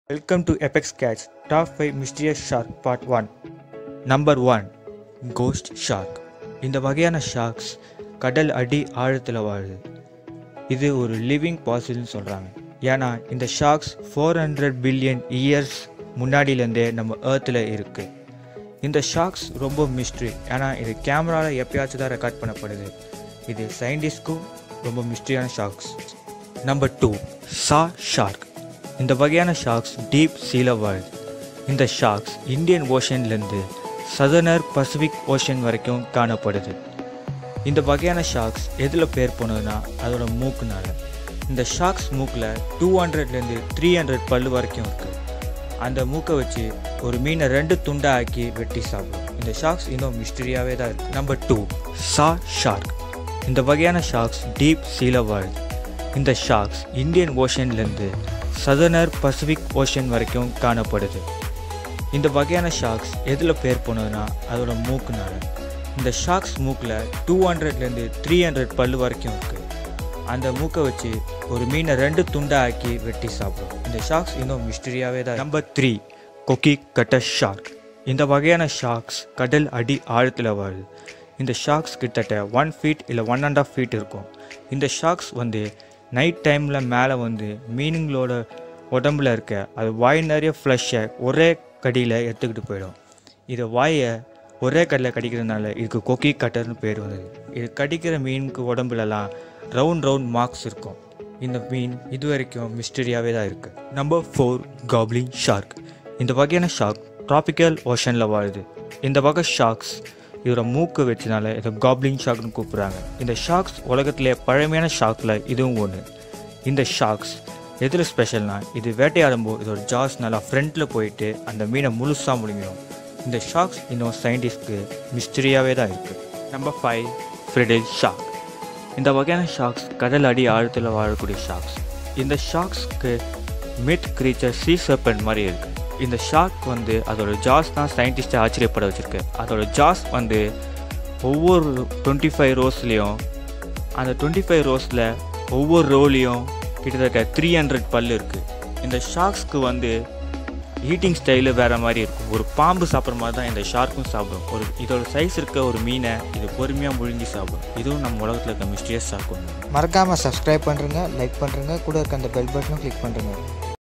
Welcome to Apex Catch Top 5 Mysterious Shark Part 1 number one ghost shark இந்த வகையான sharks கடல் அடி ஆழத்தில் வாழுது இது ஒரு லிவிங் பாசில்னு சொல்கிறாங்க ஏன்னா இந்த sharks four hundred billion years முன்னாடியிலேருந்தே நம்ம ஏர்த்தில் இருக்குது இந்த ஷார்க்ஸ் ரொம்ப மிஸ்ட்ரி ஏன்னா இது கேமராவில் எப்பயாச்சும் தான் ரெக்கார்ட் பண்ணப்படுது இது சயின்டிஸ்ட்க்கும் ரொம்ப மிஸ்ட்ரியான sharks number two saw shark இந்த வகையான ஷார்க்ஸ் டீப் சீல வாழுது இந்த ஷார்க்ஸ் இந்தியன் ஓஷன்லேருந்து சதர்னர் பசிபிக் ஓஷன் வரைக்கும் காணப்படுது இந்த வகையான ஷார்க்ஸ் எதில் பேர் போனதுன்னா அதோட மூக்குனால இந்த ஷார்க்ஸ் மூக்கில் டூ ஹண்ட்ரட்லேருந்து த்ரீ ஹண்ட்ரட் பல்லு வரைக்கும் இருக்குது அந்த மூக்கை வச்சு ஒரு மீனை ரெண்டு துண்டா ஆக்கி வெட்டி சாப்பிடும் இந்த ஷார்க்ஸ் இன்னும் மிஸ்டரியாகவே தான் இருக்குது நம்பர் டூ சா ஷார்க் இந்த வகையான ஷார்க்ஸ் டீப் சீல வாழுது இந்த ஷார்க்ஸ் இந்தியன் ஓஷன்லேருந்து சதர்னர் பசிபிக் ஓஷன் வரைக்கும் காணப்படுது இந்த வகையான ஷார்க்ஸ் எதில் பேர் போனதுன்னா அதோட மூக்குனால இந்த ஷார்க்ஸ் மூக்கில் டூ ஹண்ட்ரட்லேருந்து த்ரீ ஹண்ட்ரட் பல்லு வரைக்கும் இருக்குது அந்த மூக்கை வச்சு ஒரு மீனை ரெண்டு துண்டா ஆக்கி வெட்டி சாப்பிடும் இந்த ஷார்க்ஸ் இன்னும் மிஸ்டரியாகவே தான் number three cookie cutter shark இந்த வகையான ஷார்க்ஸ் கடல் அடி ஆழத்தில் வாழுது இந்த ஷார்க்ஸ் கிட்டத்தட்ட ஒன் ஃபீட் இல்லை ஒன் அண்ட் ஆஃப் ஃபீட் இருக்கும் இந்த ஷார்க்ஸ் வந்து நைட் டைமில் மேலே வந்து மீனுங்களோட உடம்புல இருக்க அது வாய் நிறைய ஃப்ளஷை ஒரே கடியில் எடுத்துக்கிட்டு போயிடும் இது வாயை ஒரே கடியில் கடிக்கிறதுனால இதுக்கு கொக்கி கட்டர்னு பேர் வந்தது இது கடிக்கிற மீனுக்கு உடம்புலலாம் ரவுண்ட் ரவுண்ட் மார்க்ஸ் இருக்கும் இந்த மீன் இது வரைக்கும் மிஸ்டரியாகவே தான் இருக்குது நம்பர் ஃபோர் காப்ளின் ஷார்க் இந்த வகையான ஷார்க் ட்ராபிக்கல் ஓஷனில் வாழுது இந்த வகை ஷார்க்ஸ் இதோட மூக்கு வச்சனால இதை காப்ளின் ஷார்க்னு கூப்பிட்றாங்க இந்த ஷார்க்ஸ் உலகத்திலே பழமையான ஷார்க்கில் இதுவும் ஒன்று இந்த ஷார்க்ஸ் எதில் ஸ்பெஷல்னா இது வேட்டையாடும்போது இதோட ஜாஸ் நல்லா ஃப்ரண்ட்டில் போயிட்டு அந்த மீனை முழுசாக முழுங்கிடும் இந்த ஷார்க்ஸ் இன்னும் சயின்டிஸ்ட்க்கு மிஸ்டரியாகவே தான் இருக்குது நம்பர் ஃபைவ் ஃப்ரிடில் ஷார்க் இந்த வகையான ஷார்க்ஸ் கடல் அடி ஆழத்தில் வாழக்கூடிய ஷார்க்ஸ் இந்த ஷார்க்ஸ்க்கு மிட் கிரீச்சர் சீ சர்பன் மாதிரி இருக்குது இந்த ஷார்க் வந்து அதோட ஜாஸ் தான் சயின்டிஸ்ட்டை ஆச்சரியப்பட வச்சுருக்கு அதோட ஜாஸ் வந்து ஒவ்வொரு டுவெண்ட்டி ஃபைவ் ரோஸ்லேயும் அந்த டுவெண்ட்டி ஃபைவ் ரோஸில் ஒவ்வொரு ரோலையும் கிட்டத்தட்ட த்ரீ ஹண்ட்ரட் பல் இருக்குது இந்த ஷார்க்ஸ்க்கு வந்து ஈட்டிங் ஸ்டைலு வேறு மாதிரி இருக்கும் ஒரு பாம்பு சாப்பிட்ற மாதிரி தான் இந்த ஷார்க்கும் சாப்பிடும் ஒரு இதோட சைஸ் இருக்க ஒரு மீனை இது பொறுமையாக முழுங்கி சாப்பிடும் இதுவும் நம்ம உலகத்தில் இருக்க மிஸ்டியஸ் ஷார்க் ஒன்று மறக்காமல் சப்ஸ்கிரைப் பண்ணுறங்க லைக் பண்ணுறங்க கூட இருக்க அந்த பெல் பட்டனும் கிளிக் பண்ணுறங்க